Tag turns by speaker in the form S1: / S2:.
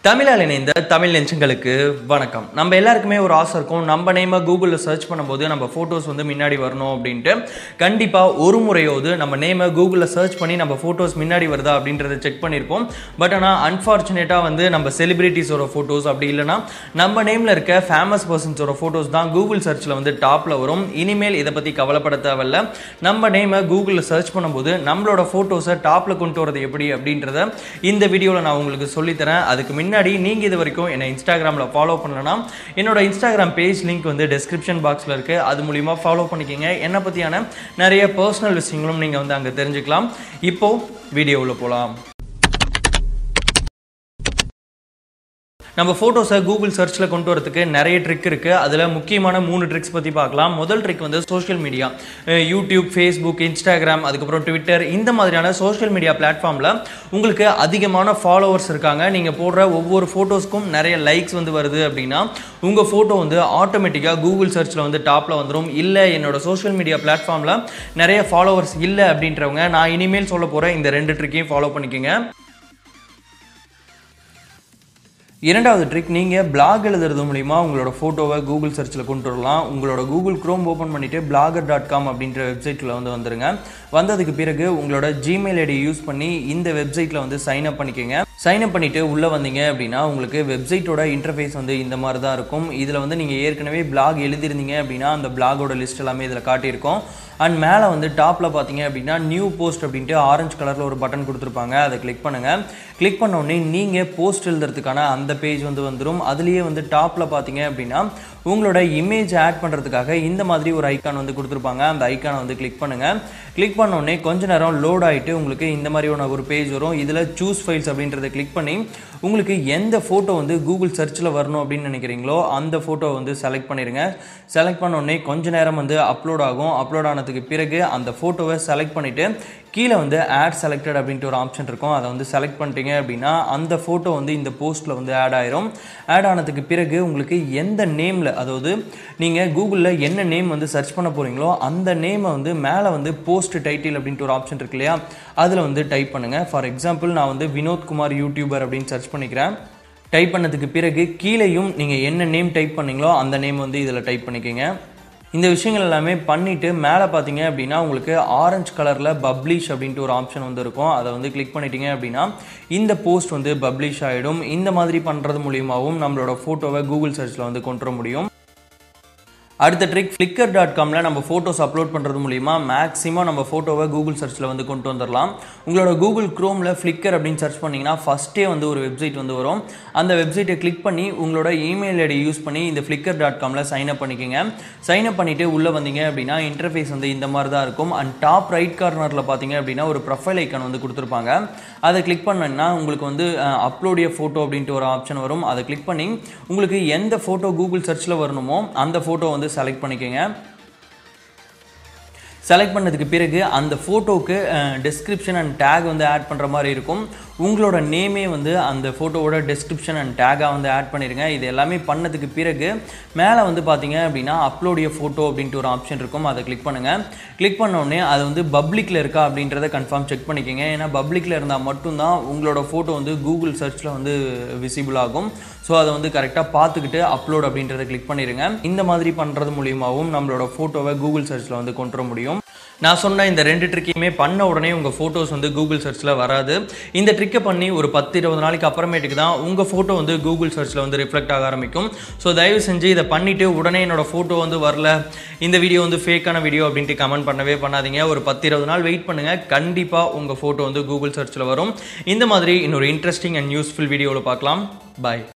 S1: தமிழால் இணைந்த தமிழ் நெஞ்சங்களுக்கு வணக்கம் நம்ம எல்லாருக்குமே ஒரு ஆசை இருக்கும் நம்ம நேமை கூகுளில் சர்ச் பண்ணும்போது நம்ம ஃபோட்டோஸ் வந்து முன்னாடி வரணும் அப்படின்ட்டு கண்டிப்பாக ஒரு முறையாவது நம்ம நேமை கூகுளில் சர்ச் பண்ணி நம்ம ஃபோட்டோஸ் முன்னாடி வருதா அப்படின்றத செக் பண்ணியிருப்போம் பட் ஆனால் அன்ஃபார்ச்சுனேட்டாக வந்து நம்ம செலிபிரிட்டிஸோட ஃபோட்டோஸ் அப்படி இல்லைன்னா நம்ம நேமில் இருக்க ஃபேமஸ் பர்சன்ஸோட ஃபோட்டோஸ் தான் கூகுள் சர்ச்சில் வந்து டாப்பில் வரும் இனிமேல் இதை பற்றி கவலைப்பட தேவையில்ல நம்ம நேமை கூகுளில் சர்ச் பண்ணும்போது நம்மளோட ஃபோட்டோஸை டாப்பில் கொண்டு வரது எப்படி அப்படின்றத இந்த வீடியோவில் நான் உங்களுக்கு சொல்லித்தரேன் அதுக்கு முன்னாடி நீங்கள் இது வரைக்கும் என்னை இன்ஸ்டாகிராமில் ஃபாலோ பண்ணலன்னா என்னோட இன்ஸ்டாகிராம் பேஜ் லிங்க் வந்து டெஸ்கிரிப்ஷன் பாக்ஸில் இருக்குது அது மூலிமா ஃபாலோ பண்ணிக்கோங்க என்னை பற்றியான நிறைய பர்சனல் விஷயங்களும் நீங்கள் வந்து அங்கே தெரிஞ்சுக்கலாம் இப்போது வீடியோவில் போகலாம் நம்ம ஃபோட்டோஸை கூகுள் சர்ச்சில் கொண்டு வரதுக்கு நிறைய ட்ரிக் இருக்குது அதில் முக்கியமான மூணு ட்ரிக்ஸ் பற்றி பார்க்கலாம் முதல் ட்ரிக் வந்து social media YouTube Facebook Instagram அதுக்கப்புறம் ட்விட்டர் இந்த மாதிரியான சோஷியல் மீடியா பிளாட்ஃபார்மில் உங்களுக்கு அதிகமான ஃபாலோவர்ஸ் இருக்காங்க நீங்கள் போடுற ஒவ்வொரு ஃபோட்டோஸ்க்கும் நிறைய லைக்ஸ் வந்து வருது அப்படின்னா உங்கள் ஃபோட்டோ வந்து ஆட்டோமேட்டிக்காக கூகுள் சர்ச்சில் வந்து டாப்பில் வந்துடும் இல்லை என்னோட சோஷியல் மீடியா பிளாட்ஃபார்மில் நிறைய ஃபாலோவர்ஸ் இல்லை அப்படின்றவங்க நான் இனிமேல் சொல்ல போகிற இந்த ரெண்டு ட்ரிக்கையும் ஃபாலோ பண்ணிக்கோங்க இரண்டாவது ட்ரிக் நீங்கள் பிளாக் எழுதுறது மூலிமா உங்களோட ஃபோட்டோவை கூகுள் சர்ச்சில் கொண்டு வரலாம் உங்களோட கூகுள் க்ரோம் ஓப்பன் பண்ணிவிட்டு பிளாகர் டாட் காம் அப்படின்ற வெப்சைட்டில் வந்து வந்துருங்க வந்ததுக்கு பிறகு உங்களோட ஜிமெயில் ஐடி யூஸ் பண்ணி இந்த வெப்சைட்டில் வந்து சைன் அப் பண்ணிக்கோங்க சைன் அப் பண்ணிவிட்டு உள்ளே வந்தீங்க அப்படின்னா உங்களுக்கு வெப்சைட்டோட இன்டர்ஃபேஸ் வந்து இந்த மாதிரி தான் இருக்கும் இதில் வந்து நீங்கள் ஏற்கனவே பிளாக் எழுதிருந்தீங்க அப்படின்னா அந்த பிளாகோட லிஸ்ட் எல்லாமே இதில் காட்டியிருக்கோம் அண்ட் மேலே வந்து டாப்பில் பார்த்தீங்க அப்படின்னா நியூ போஸ்ட் அப்படின்ட்டு ஆரஞ்சு கலரில் ஒரு பட்டன் கொடுத்துருப்பாங்க அதை கிளிக் பண்ணுங்கள் கிளிக் பண்ண உடனே நீங்கள் போஸ்ட் எழுதுறதுக்கான அந்த பேஜ் வந்து வந்துடும் அதுலேயே வந்து டாப்பில் பார்த்தீங்க அப்படின்னா உங்களோட இமேஜ் ஆட் பண்ணுறதுக்காக இந்த மாதிரி ஒரு ஐக்கான் வந்து கொடுத்துருப்பாங்க அந்த ஐக்கானை வந்து கிளிக் பண்ணுங்கள் கிளிக் பண்ண உடனே கொஞ்ச நேரம் லோட் ஆகிட்டு உங்களுக்கு இந்த மாதிரியான ஒரு பேஜ் வரும் இதில் சூஸ் ஃபைல்ஸ் அப்படின்றத கிளிக் பண்ணி உங்களுக்கு எந்த ஃபோட்டோ வந்து கூகுள் சர்ச்சில் வரணும் அப்படின்னு நினைக்கிறீங்களோ அந்த ஃபோட்டோ வந்து செலக்ட் பண்ணிடுங்க செலக்ட் பண்ண உடனே கொஞ்ச நேரம் வந்து அப்லோட் ஆகும் அப்லோட் ஆனதுக்கு பிறகு அந்த ஃபோட்டோவை செலக்ட் பண்ணிவிட்டு கீழே வந்து ஆட் செலக்டட் அப்படின்ட்டு ஒரு ஆப்ஷன் இருக்கும் அதை வந்து செலக்ட் பண்ணிட்டீங்க அப்படின்னா அந்த ஃபோட்டோ வந்து இந்த போஸ்ட்டில் வந்து ஆட் ஆயிரும் ஆட் ஆனதுக்கு பிறகு உங்களுக்கு எந்த நேமில் அதாவது நீங்கள் கூகுளில் என்ன நேம் வந்து சர்ச் பண்ண போகிறீங்களோ அந்த நேமை வந்து மேலே வந்து போஸ்ட் டைட்டில் அப்படின்ட்டு ஒரு ஆப்ஷன் இருக்கு இல்லையா அதில் வந்து டைப் பண்ணுங்கள் ஃபார் எக்ஸாம்பிள் நான் வந்து வினோத்குமார் யூடியூபர் அப்படின்னு சர்ச் பண்ணிக்கிறேன் டைப் பண்ணதுக்கு பிறகு கீழேயும் நீங்கள் என்ன நேம் டைப் பண்ணீங்களோ அந்த நேம் வந்து இதில் டைப் பண்ணிக்கோங்க இந்த விஷயங்கள் எல்லாமே பண்ணிவிட்டு மேலே பார்த்தீங்க அப்படின்னா உங்களுக்கு ஆரஞ்சு கலரில் பப்ளிஷ் அப்படின்ட்டு ஒரு ஆப்ஷன் வந்து இருக்கும் அதை வந்து கிளிக் பண்ணிட்டீங்க அப்படின்னா இந்த போஸ்ட் வந்து பப்ளிஷ் ஆகிடும் இந்த மாதிரி பண்ணுறது மூலியமாகவும் நம்மளோட ஃபோட்டோவை கூகுள் சர்ச்சில் வந்து கொண்டு வர முடியும் அடுத்த ட்ரிக் ஃப்ளிக்கர் டாட் காமில் நம்ம ஃபோட்டோஸ் அப்லோட் பண்ணுறது மூலிமா மேக்ஸிமம் நம்ம ஃபோட்டோவை கூகுள் சர்ச்சில் வந்து கொண்டு வந்துடலாம் உங்களோட கூகுள் க்ரோமில் ஃப்ளிக்கர் அப்படின்னு சர்ச் பண்ணிங்கன்னா ஃபஸ்ட்டே வந்து ஒரு வெப்சைட் வந்து வரும் அந்த வெப்சைட்டை கிளிக் பண்ணி உங்களோட இமெயில் ஐடி யூஸ் பண்ணி இந்த ஃப்ளிக்கர் டாட் காமில் சைன் அப் பண்ணிக்கோங்க சைன் அப் பண்ணிவிட்டு உள்ளே வந்தீங்க அப்படின்னா இன்டர்ஃபேஸ் வந்து இந்த மாதிரி தான் இருக்கும் அண்ட் டாப் ரைட் கார்னரில் பார்த்தீங்க அப்படின்னா ஒரு ப்ரொஃபைல் ஐக்கான் வந்து கொடுத்துருப்பாங்க அதை கிளிக் பண்ணீங்கன்னா உங்களுக்கு வந்து அப்லோடிய ஃபோட்டோ அப்படின்ட்டு ஒரு ஆப்ஷன் வரும் அதை கிளிக் பண்ணி உங்களுக்கு எந்த ஃபோட்டோ கூகுள் சர்ச்சில் வரணுமோ அந்த ஃபோட்டோ வந்து செலக்ட் பண்ணிக்கோங்க செலக்ட் பண்ணதுக்கு பிறகு அந்த ஃபோட்டோவுக்கு டெஸ்கிரிப்ஷன் அண்ட் டேக் வந்து ஆட் பண்ணுற மாதிரி இருக்கும் உங்களோட நேமே வந்து அந்த ஃபோட்டோவோட டெஸ்கிரிப்ஷன் அண்ட் டேக்காக வந்து ஆட் பண்ணிடுங்க இது எல்லாமே பண்ணதுக்கு பிறகு மேலே வந்து பார்த்தீங்க அப்படின்னா அப்லோடிய ஃபோட்டோ அப்படின்ட்டு ஒரு ஆப்ஷன் இருக்கும் அதை கிளிக் பண்ணுங்கள் கிளிக் பண்ண உடனே அது வந்து பப்ளிக்கில் இருக்கா அப்படின்றத கன்ஃபார்ம் செக் பண்ணிக்கோங்க ஏன்னா பப்ளிக்கில் இருந்தால் மட்டும்தான் உங்களோட ஃபோட்டோ வந்து கூகுள் சர்ச்சில் வந்து விசிபிள் ஆகும் ஸோ அதை வந்து கரெக்டாக பார்த்துக்கிட்டு அப்லோட் அப்படின்றத கிளிக் பண்ணிடுங்க இந்த மாதிரி பண்ணுறது மூலியமாகவும் நம்மளோட ஃபோட்டோவை கூகுள் சர்ச்சில் வந்து கொண்டு வர முடியும் நான் சொன்ன இந்த ரெண்டு ட்ரிக்கையுமே பண்ண உடனே உங்கள் ஃபோட்டோஸ் வந்து கூகுள் சர்ச்சில் வராது இந்த ட்ரிக்கை பண்ணி ஒரு பத்து இருபது நாளைக்கு அப்புறமேட்டுக்கு தான் உங்கள் ஃபோட்டோ வந்து கூகுள் சர்ச்சில் வந்து ரிஃப்ளெக்ட் ஆக ஆரம்பிக்கும் ஸோ தயவு செஞ்சு இதை பண்ணிவிட்டு உடனே என்னோட ஃபோட்டோ வந்து வரல இந்த வீடியோ வந்து ஃபேக்கான வீடியோ அப்படின்ட்டு கமெண்ட் பண்ணவே பண்ணாதீங்க ஒரு பத்து இருபது நாள் வெயிட் பண்ணுங்கள் கண்டிப்பாக உங்கள் ஃபோட்டோ வந்து கூகுள் சர்ச்சில் வரும் இந்த மாதிரி இன்னொரு இன்ட்ரெஸ்டிங் அண்ட் யூஸ்ஃபுல் வீடியோவில் பார்க்கலாம் பாய்